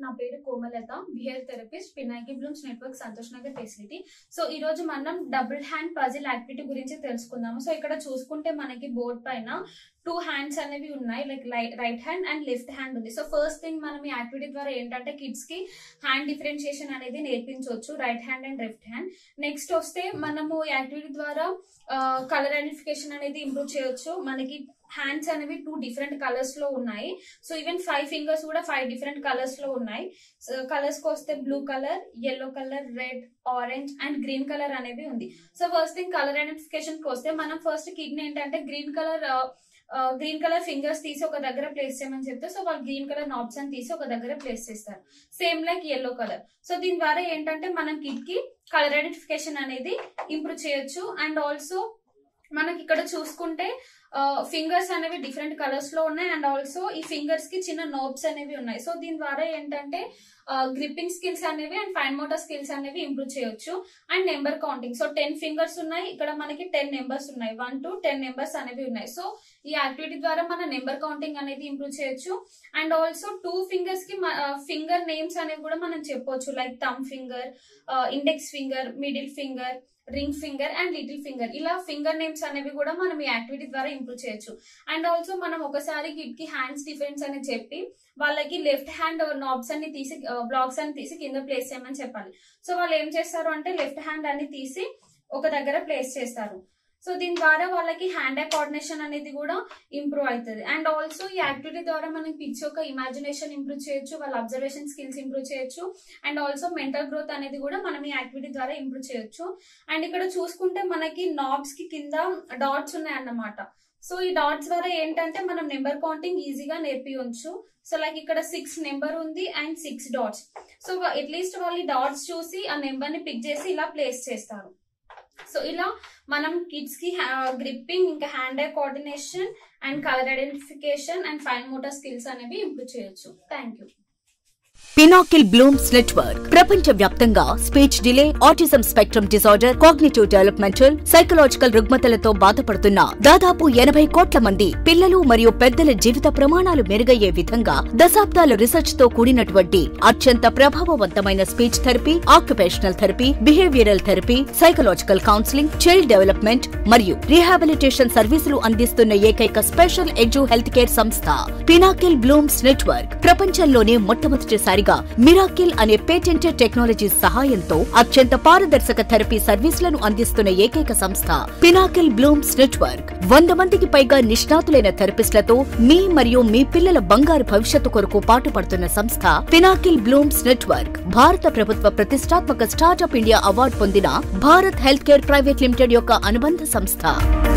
నా పేరు Komalatha behaviour therapist pinnacle blooms network Santosh Nagar facility so ఈ రోజు మనం డబుల్ హ్యాండ్ పజిల్ యాక్టివిటీ గురించి తెలుసుకుందాము సో ఇక్కడ చూసుకుంటే మనకి బోర్డ్ పైన టూ హ్యాండ్స్ అనేవి ఉన్నాయి like right hand and left hand ఉంది సో ఫస్ట్ థింగ్ మనం ఈ యాక్టివిటీ ద్వారా ఏంటంటే కిడ్స్ కి హ్యాండ్ డిఫరెన్షియేషన్ అనేది నేర్పించవచ్చు right hand and left hand next వస్తే మనము ఈ యాక్టివిటీ ద్వారా కలర్ ఐడెంటిఫికేషన్ అనేది ఇంప్రూవ్ చేయొచ్చు మనకి హ్యాండ్స్ అనేవి టూ డిఫరెంట్ కలర్స్ లో ఉన్నాయి సో ఈవెన్ ఫైవ్ ఫింగర్స్ కూడా ఫైవ్ డిఫరెంట్ కలర్స్ లో ఉన్నాయి సో కలర్స్ కి వస్తే blue colour yellow colour red orange and green colour అనేవి ఉంది so first thing colour identification కి వస్తే మనం ఫస్ట్ కిడ్నీ ఏంటంటే green colour green colour fingers తీసి ఒక దగ్గర ప్లేస్ చేయమని చెప్తే సో వాళ్ళు గ్రీన్ కలర్ నాబ్స్ అని తీసి ఒక దగ్గర ప్లేస్ చేస్తారు same like yellow colour so దీని ద్వారా ఏంటంటే మనం కిడ్ కి కలర్ ఐడెంటిఫికేషన్ అనేది ఇంప్రూవ్ చేయొచ్చు అండ్ ఆల్సో మనకి ఇక్కడ చూసుకుంటే ఫింగర్స్ అనేవి డిఫరెంట్ కలర్స్ లో ఉన్నాయి అండ్ ఆల్సో ఈ ఫింగర్స్ కి చిన్న నోబ్స్ అనేవి ఉన్నాయి సో దీని ద్వారా ఏంటంటే గ్రిప్పింగ్ స్కిల్స్ అనేవి అండ్ ఫైన్ మోటార్ స్కిల్స్ అనేవి ఇంప్రూవ్ చేయొచ్చు and number counting so ten fingers ఉన్నాయి ఇక్కడ మనకి టెన్ నెంబర్స్ ఉన్నాయి వన్ టు టెన్ నెంబర్స్ అనేవి ఉన్నాయి సో ఈ యాక్టివిటీ ద్వారా మన నెంబర్ కౌంటింగ్ అనేది ఇంప్రూవ్ చేయొచ్చు అండ్ ఆల్సో టూ ఫింగర్స్ కి ఫింగర్ నేమ్స్ అనేవి కూడా మనం చెప్పొచ్చు like thumb finger index finger middle finger ring finger and little finger ఇలా ఫింగర్ నేమ్స్ అనేవి కూడా మనం ఈ యాక్టివిటీ ద్వారా ఇంప్రూవ్ చేయొచ్చు అండ్ ఆల్సో మనం ఒకసారి కిడ్ కి హ్యాండ్స్ డిఫరెన్స్ అని చెప్పి వాళ్ళకి లెఫ్ట్ హ్యాండ్ నాబ్స్ అన్ని తీసి బ్లాక్స్ అని తీసి కింద ప్లేస్ చేయమని చెప్పాలి సో వాళ్ళు ఏం చేస్తారు అంటే లెఫ్ట్ హ్యాండ్ అన్ని తీసి ఒక దగ్గర ప్లేస్ చేస్తారు సో దీని ద్వారా వాళ్ళకి హ్యాండ్ ఐ కోఆర్డినేషన్ అనేది కూడా ఇంప్రూవ్ అవుతుంది అండ్ ఆల్సో ఈ యాక్టివిటీ ద్వారా మనం పిచ్ యొక్క ఇమాజినేషన్ ఇంప్రూవ్ చేయొచ్చు వాళ్ళ అబ్జర్వేషన్ స్కిల్స్ ఇంప్రూవ్ చేయొచ్చు అండ్ ఆల్సో మెంటల్ గ్రోత్ అనేది కూడా మనం ఈ యాక్టివిటీ ద్వారా ఇంప్రూవ్ చేయొచ్చు అండ్ ఇక్కడ చూసుకుంటే మనకి నాబ్స్ కి కింద డాట్స్ ఉన్నాయన్నమాట సో ఈ డాట్స్ ద్వారా ఏంటంటే మనం నెంబర్ కౌంటింగ్ ఈజీగా నేర్పించవచ్చు సో లైక్ ఇక్కడ సిక్స్ నెంబర్ ఉంది and six dots so at least వాళ్ళు డాట్స్ చూసి ఆ నెంబర్ ని పిక్ చేసి ఇలా ప్లేస్ చేస్తారు సో ఇలా మనం కిడ్స్ కి గ్రిప్పింగ్ ఇంకా hand eye coordination and colour identification and fine motor skills అనేవి ఇంప్రూవ్ చేయొచ్చు thank you pinnacle blooms network ప్రపంచ వ్యాప్తంగా speech delay autism spectrum disorder cognitive developmental psychological రుగ్మతలతో బాధపడుతున్న దాదాపు ఎనభై కోట్ల మంది పిల్లలు మరియు పెద్దల జీవిత ప్రమాణాలు మెరుగయ్యే విధంగా దశాబ్దాల రీసెర్చ్ తో కూడినటువంటి అత్యంత ప్రభావవంతమైన speech therapy occupational therapy behavioural therapy psychological counselling child development మరియు రీహాబిలిటేషన్ సర్వీసులు అందిస్తున్న ఏకైక స్పెషల్ ఎడ్యు హెల్త్ కేర్ సంస్థ పినాకిల్ బ్లూమ్స్ నెట్వర్క్ ప్రపంచంలోనే మొట్టమొదటిసారిగా మిరాకిల్ అనే పేటెంటెడ్ టెక్నాలజీ సహాయంతో అత్యంత పారదర్శక థెరపీ సర్వీసులను అందిస్తున్న ఏకైక సంస్థ పినాకిల్ బ్లూమ్స్ నెట్వర్క్ వంద మందికి పైగా నిష్ణాతులైన థెరపిస్టులతో మీ మరియు మీ పిల్లల బంగారు భవిష్యత్తు కొరకు పాటుపడుతున్న సంస్థ పినాకిల్ బ్లూమ్స్ నెట్వర్క్ భారత ప్రభుత్వ ప్రతిష్టాత్మక స్టార్టప్ ఇండియా అవార్డు పొందిన Bharat health care private limited యొక్క అనుబంధ సంస్థ